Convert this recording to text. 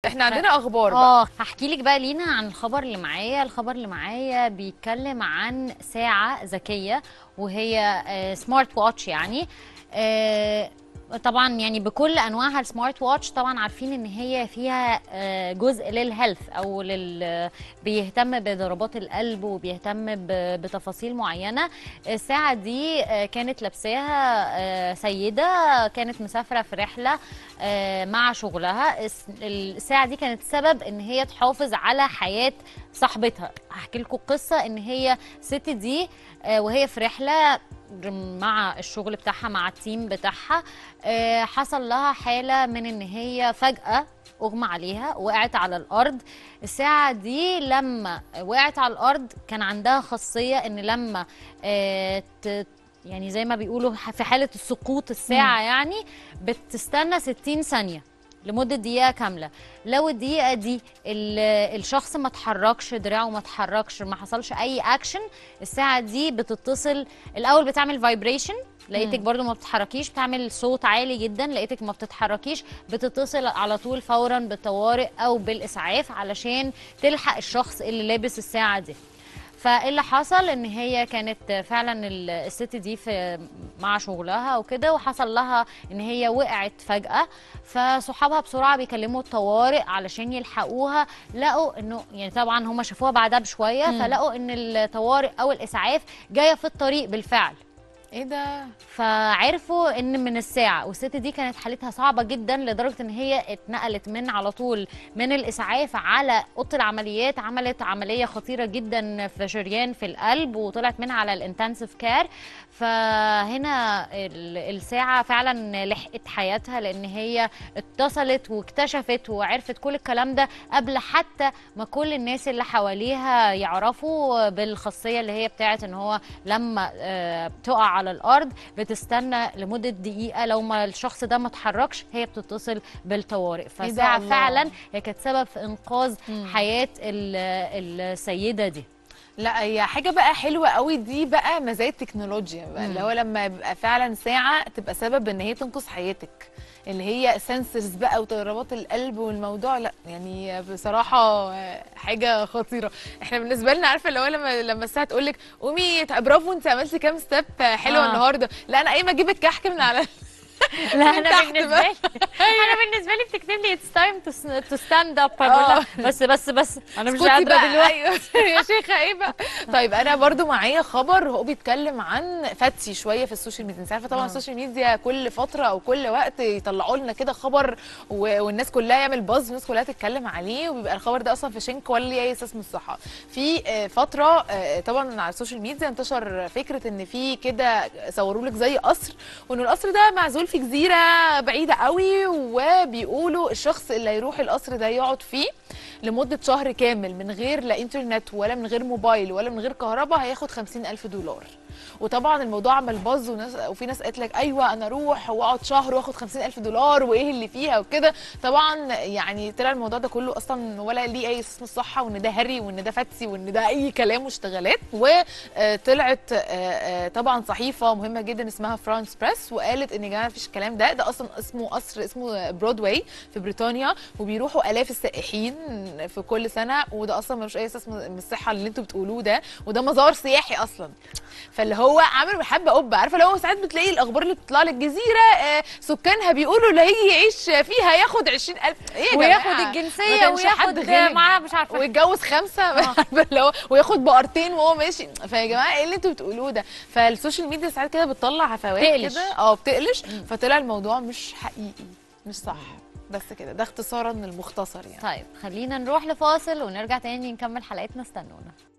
احنا عندنا اخبار بقى اه هحكي لك بقى لينا عن الخبر اللي معايا الخبر اللي معايا بيتكلم عن ساعة ذكية وهي سمارت واتش يعني آه، طبعا يعني بكل انواعها السمارت واتش طبعا عارفين ان هي فيها آه، جزء للهيلث او لل بيهتم بضربات القلب وبيهتم ب- بتفاصيل معينه الساعه دي آه، كانت لابساها آه، سيده كانت مسافره في رحله آه، مع شغلها الس- الساعه دي كانت سبب ان هي تحافظ على حياه صاحبتها هحكي لكم قصه ان هي الست دي آه، وهي في رحله مع الشغل بتاعها مع التيم بتاعها آه، حصل لها حاله من ان هي فجاه اغمى عليها وقعت على الارض الساعه دي لما وقعت على الارض كان عندها خاصيه ان لما آه، ت- يعني زي ما بيقولوا في حاله السقوط الساعه يعني بتستنى 60 ثانيه لمده دقيقه كامله لو الدقيقه دي ال- الشخص ما اتحركش دراعه ما اتحركش ما حصلش اي اكشن الساعه دي بتتصل الاول بتعمل فايبريشن لقيتك برضو ما بتتحركيش بتعمل صوت عالي جدا لقيتك ما بتتحركيش بتتصل على طول فورا بالطوارئ او بالاسعاف علشان تلحق الشخص اللي لابس الساعه دي فاللي حصل ان هي كانت فعلا ال- الست دي في مع شغلها وكده وحصل لها ان هي وقعت فجأة فصحابها بسرعة بيكلموا الطوارئ علشان يلحقوها لقوا انه يعني طبعا هم شافوها بعدها بشوية فلقوا ان الطوارئ او الاسعاف جاية في الطريق بالفعل ايه ده فعرفوا ان من الساعه والست دي كانت حالتها صعبه جدا لدرجه ان هي اتنقلت من على طول من الاسعاف على اوضه العمليات عملت عمليه خطيره جدا في شريان في القلب وطلعت منها على الانتنسيف كار فهنا ال- الساعه فعلا لحقت حياتها لان هي اتصلت واكتشفت وعرفت كل الكلام ده قبل حتى ما كل الناس اللي حواليها يعرفوا بالخاصيه اللي هي بتاعت ان هو لما آه، بتقع على الارض بتستنى لمده دقيقه لو ما الشخص ده ما اتحركش هي بتتصل بالطوارئ ده فساعه الله. فعلا هي كانت سبب في انقاذ مم. حياه ال- السيده دي لا هي حاجه بقى حلوه قوي دي بقى مزايا التكنولوجيا بقى اللي هو لما يبقى فعلا ساعه تبقى سبب ان هي تنقذ حياتك اللي هي سنسرز بقى وضربات القلب والموضوع لا يعني بصراحه حاجه خطيره احنا بالنسبه لنا عارفه اللي هو لما لما الساعه تقول لك قومي برافو انت عملتي كام ستيب حلوه آه. النهارده لا انا ايه ما اجيب الكحك من على لا من انا تحت بالنسبه بقى. لي انا بالنسبه لي بتكتب لي اتس تايم تو ستاند اب آه. بس بس بس انا مش اسكتي قادره بقى. دلوقتي أيوة. يا شيخه ايه بقى طيب انا برضو معايا خبر هو بيتكلم عن فتسي شويه في السوشيال ميديا انت عارفه طبعا آه. السوشيال ميديا كل فتره او كل وقت يطلعوا لنا كده خبر و- والناس كلها يعمل باز والناس كلها تتكلم عليه وبيبقى الخبر ده اصلا في شنك ولا ليه اي اساس من الصحه في آه، فتره آه، طبعا على السوشيال ميديا انتشر فكره ان في كده صوروا لك زي قصر وان القصر ده معزول في جزيره بعيده قوي وبيقولوا الشخص اللي هيروح القصر ده يقعد فيه لمدة شهر كامل من غير لا انترنت ولا من غير موبايل ولا من غير كهرباء هياخد خمسين ألف دولار وطبعا الموضوع عمل باز وناس وفي ناس قالت لك ايوه انا اروح واقعد شهر واخد خمسين ألف دولار وايه اللي فيها وكده طبعا يعني طلع الموضوع ده كله اصلا ولا ليه اي اساس من الصحه وان ده هري وان ده فتسي وان ده اي كلام واشتغالات وطلعت طبعا صحيفه مهمه جدا اسمها فرانس بريس وقالت ان يا جماعه مفيش الكلام ده ده اصلا اسمه قصر اسمه برودواي في بريطانيا وبيروحوا الاف السائحين في كل سنه وده اصلا ملوش اي اساس من الصحه اللي انتوا بتقولوه ده وده مزار سياحي اصلا فاللي هو عامل حبه قبه عارفه لو ساعات بتلاقي الاخبار اللي بتطلع لك جزيره آه، سكانها بيقولوا اللي هيجي يعيش فيها ياخد 20000 ايه يا وياخد جماعة؟ ما الجنسيه كانش حد وياخد غير. معاه مش عارفه ويتجوز خمسه عارفة اللي هو وياخد بقرتين وهو ماشي فيا جماعه ايه اللي انتوا بتقولوه ده فالسوشيال ميديا ساعات كده بتطلع هفوات بتقلش. كده اه بتقلش فطلع الموضوع مش حقيقي مش صح بس كده ده اختصارا المختصر يعني طيب خلينا نروح لفاصل ونرجع تاني نكمل حلقتنا استنونا